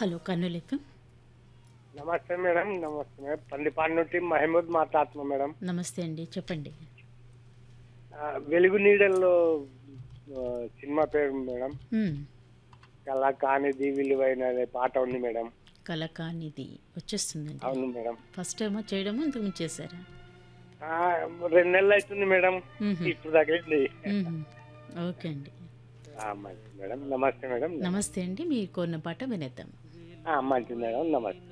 Hello Kurnool FM నమస్తే madam నమస్తే madam Pandipadu నుండి మహమూద్ మాట్లాడుతున్నాం మేడం నమస్తే అండి చెప్పండి ఆ, వెలుగు నీడల్లో ఆ, సినిమా పేరు మేడం మ్మ్. కళ కానిది విలువైన అనే పాట ఉంది మేడం కలకానిది వచ్చేస్తుందండి అవును మేడం ఫస్ట్ టైమా చేయడము ఇంతకు ముందు చేశారా ఆ, రెండు నెలలు అవుతుంది మేడం మ్మ్. ఇప్పుడు తగిలింది మ్మ్. ఓకే అండి ఆ, మంచిది మేడం నమస్తే మేడం నమస్తే అండి మీరు కోరిన పాట వినేద్దాం ఆ, మంచిది మేడం నమస్తే